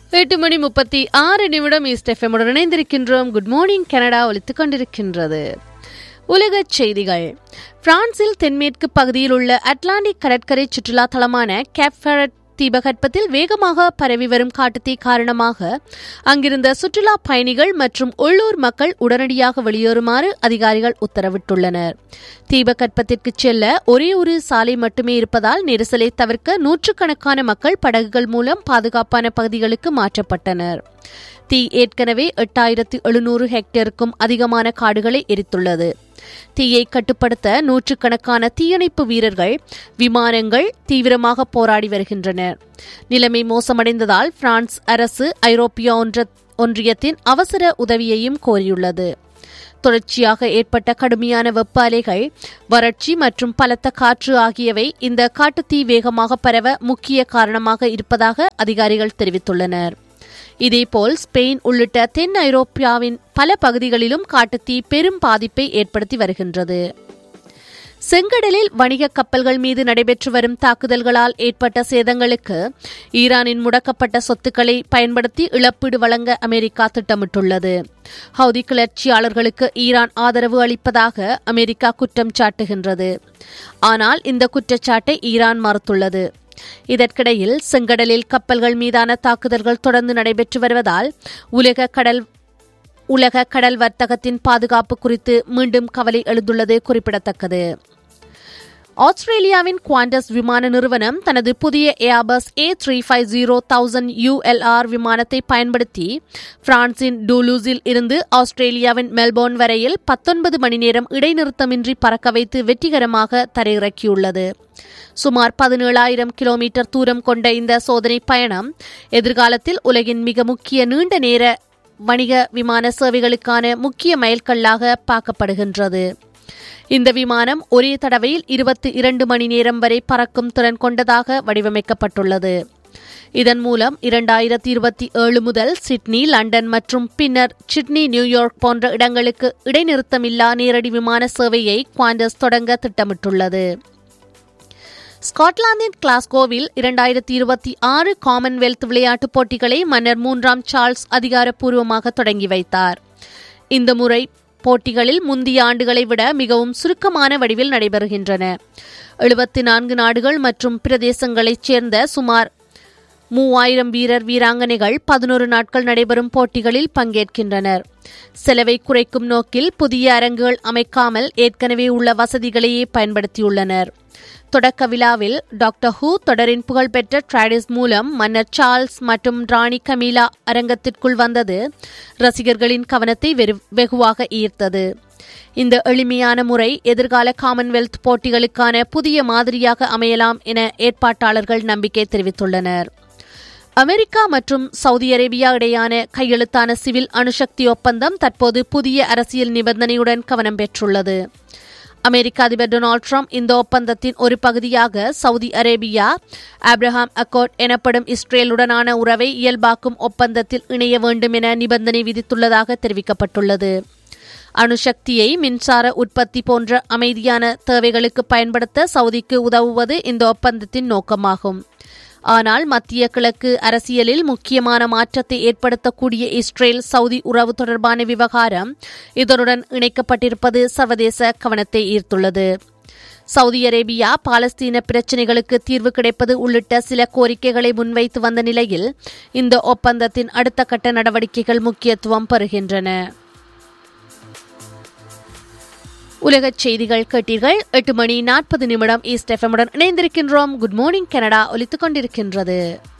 எட்டு மணி முப்பத்தி ஆறு நிமிடம் ஈஸ்ட் எஃப்எம்முடன் இணைந்திருக்கின்றோம் குட் மார்னிங் கனடா ஒலித்துக் கொண்டிருக்கின்றது உலகச் செய்திகள் பிரான்சில் தென்மேற்கு பகுதியில் உள்ள அட்லாண்டிக் கடற்கரை சுற்றுலா தளமான கேப்ஃபரட் தீபகற்பத்தில் வேகமாக பரவி வரும் காட்டுத்தீ காரணமாக அங்கிருந்த சுற்றுலா பயணிகள் மற்றும் உள்ளூர் மக்கள் உடனடியாக வெளியேறுமாறு அதிகாரிகள் உத்தரவிட்டுள்ளனர் தீபகற்பத்திற்கு செல்ல ஒரே ஒரு சாலை மட்டுமே இருப்பதால் நெரிசலை தவிர்க்க நூற்றுக்கணக்கான மக்கள் படகுகள் மூலம் பாதுகாப்பான பகுதிகளுக்கு மாற்றப்பட்டனர் தீ ஏற்கனவே எட்டாயிரத்து எழுநூறு ஹெக்டேருக்கும் அதிகமான காடுகளை எரித்துள்ளது தீயை கட்டுப்படுத்த நூற்றுக்கணக்கான தீயணைப்பு வீரர்கள் விமானங்கள் தீவிரமாக போராடி வருகின்றனர் நிலைமை மோசமடைந்ததால் பிரான்ஸ் அரசு ஐரோப்பிய ஒன்ற ஒன்றியத்தின் அவசர உதவியையும் கோரியுள்ளது தொடர்ச்சியாக ஏற்பட்ட கடுமையான வெப்ப அலைகள் வறட்சி மற்றும் பலத்த காற்று ஆகியவை இந்த காட்டுத்தீ வேகமாக பரவ முக்கிய காரணமாக இருப்பதாக அதிகாரிகள் தெரிவித்துள்ளனர் இதேபோல் ஸ்பெயின் உள்ளிட்ட தென் ஐரோப்பியாவின் பல பகுதிகளிலும் காட்டுத்தீ பெரும் பாதிப்பை ஏற்படுத்தி வருகின்றது செங்கடலில் வணிக கப்பல்கள் மீது நடைபெற்று வரும் தாக்குதல்களால் ஏற்பட்ட சேதங்களுக்கு ஈரானின் முடக்கப்பட்ட சொத்துக்களை பயன்படுத்தி இழப்பீடு வழங்க அமெரிக்கா திட்டமிட்டுள்ளது ஹவுதி கிளர்ச்சியாளர்களுக்கு ஈரான் ஆதரவு அளிப்பதாக அமெரிக்கா குற்றம் சாட்டுகின்றது ஆனால் இந்த குற்றச்சாட்டை ஈரான் மறுத்துள்ளது இதற்கிடையில் செங்கடலில் கப்பல்கள் மீதான தாக்குதல்கள் தொடர்ந்து நடைபெற்று வருவதால் உலக கடல் உலக கடல் வர்த்தகத்தின் பாதுகாப்பு குறித்து மீண்டும் கவலை எழுந்துள்ளது குறிப்பிடத்தக்கது ஆஸ்திரேலியாவின் குவாண்டஸ் விமான நிறுவனம் தனது புதிய Airbus A three five zero thousand ULR விமானத்தை பயன்படுத்தி பிரான்சின் டூலூஸில் இருந்து ஆஸ்திரேலியாவின் மெல்போர்ன் வரையில் பத்தொன்பது மணி நேரம் இடைநிறுத்தமின்றி பறக்க வைத்து வெற்றிகரமாக தரையிறக்கியுள்ளது சுமார் பதினேழாயிரம் கிலோமீட்டர் தூரம் கொண்ட இந்த சோதனை பயணம் எதிர்காலத்தில் உலகின் மிக முக்கிய நீண்ட நேர வணிக விமான சேவைகளுக்கான முக்கிய மைல்கல்லாக பார்க்கப்படுகின்றது இந்த விமானம் ஒரே தடவையில் இருபத்தி இரண்டு மணி நேரம் வரை பறக்கும் திறன் கொண்டதாக வடிவமைக்கப்பட்டுள்ளது இதன் மூலம் இரண்டாயிரத்தி இருபத்தி ஏழு முதல் சிட்னி லண்டன் மற்றும் பின்னர் சிட்னி நியூயார்க் போன்ற இடங்களுக்கு இடைநிறுத்தமில்லா நேரடி விமான சேவையை குவாண்டஸ் தொடங்க திட்டமிட்டுள்ளது ஸ்காட்லாந்தின் கிளாஸ்கோவில் இரண்டாயிரத்தி இருபத்தி ஆறு காமன்வெல்த் விளையாட்டுப் போட்டிகளை மன்னர் மூன்றாம் சார்ல்ஸ் அதிகாரப்பூர்வமாக தொடங்கி வைத்தார் இந்த முறை போட்டிகளில் முந்தைய ஆண்டுகளை விட மிகவும் சுருக்கமான வடிவில் நடைபெறுகின்றன எழுபத்தி நான்கு நாடுகள் மற்றும் பிரதேசங்களைச் சேர்ந்த சுமார் மூவாயிரம் வீரர் வீராங்கனைகள் பதினோரு நாட்கள் நடைபெறும் போட்டிகளில் பங்கேற்கின்றனர் செலவை குறைக்கும் நோக்கில் புதிய அரங்குகள் அமைக்காமல் ஏற்கனவே உள்ள வசதிகளையே பயன்படுத்தியுள்ளனர் தொடக்க விழாவில் டாக்டர் ஹூ தொடரின் புகழ்பெற்ற டிராடிஸ் மூலம் மன்னர் சார்ல்ஸ் மற்றும் ராணி கமீலா அரங்கத்திற்குள் வந்தது ரசிகர்களின் கவனத்தை வெகுவாக ஈர்த்தது இந்த எளிமையான முறை எதிர்கால காமன்வெல்த் போட்டிகளுக்கான புதிய மாதிரியாக அமையலாம் என ஏற்பாட்டாளர்கள் நம்பிக்கை தெரிவித்துள்ளனர் அமெரிக்கா மற்றும் சவுதி அரேபியா இடையான கையெழுத்தான சிவில் அணுசக்தி ஒப்பந்தம் தற்போது புதிய அரசியல் நிபந்தனையுடன் கவனம் பெற்றுள்ளது அமெரிக்க அதிபர் டொனால்டு ட்ரம்ப் இந்த ஒப்பந்தத்தின் ஒரு பகுதியாக சவுதி அரேபியா ஆப்ரஹாம் அக்கோர்ட் எனப்படும் இஸ்ரேலுடனான உறவை இயல்பாக்கும் ஒப்பந்தத்தில் இணைய வேண்டும் என நிபந்தனை விதித்துள்ளதாக தெரிவிக்கப்பட்டுள்ளது அணுசக்தியை மின்சார உற்பத்தி போன்ற அமைதியான தேவைகளுக்கு பயன்படுத்த சவுதிக்கு உதவுவது இந்த ஒப்பந்தத்தின் நோக்கமாகும் ஆனால் மத்திய கிழக்கு அரசியலில் முக்கியமான மாற்றத்தை ஏற்படுத்தக்கூடிய இஸ்ரேல் சவுதி உறவு தொடர்பான விவகாரம் இதனுடன் இணைக்கப்பட்டிருப்பது சர்வதேச கவனத்தை ஈர்த்துள்ளது சவுதி அரேபியா பாலஸ்தீன பிரச்சினைகளுக்கு தீர்வு கிடைப்பது உள்ளிட்ட சில கோரிக்கைகளை முன்வைத்து வந்த நிலையில் இந்த ஒப்பந்தத்தின் அடுத்த கட்ட நடவடிக்கைகள் முக்கியத்துவம் பெறுகின்றன உலகச் செய்திகள் கேட்டீர்கள் எட்டு மணி நாற்பது நிமிடம் ஈஸ்ட் எஃப்எம்முடன் இணைந்திருக்கின்றோம் குட் மார்னிங் கனடா ஒலித்துக் கொண்டிருக்கின்றது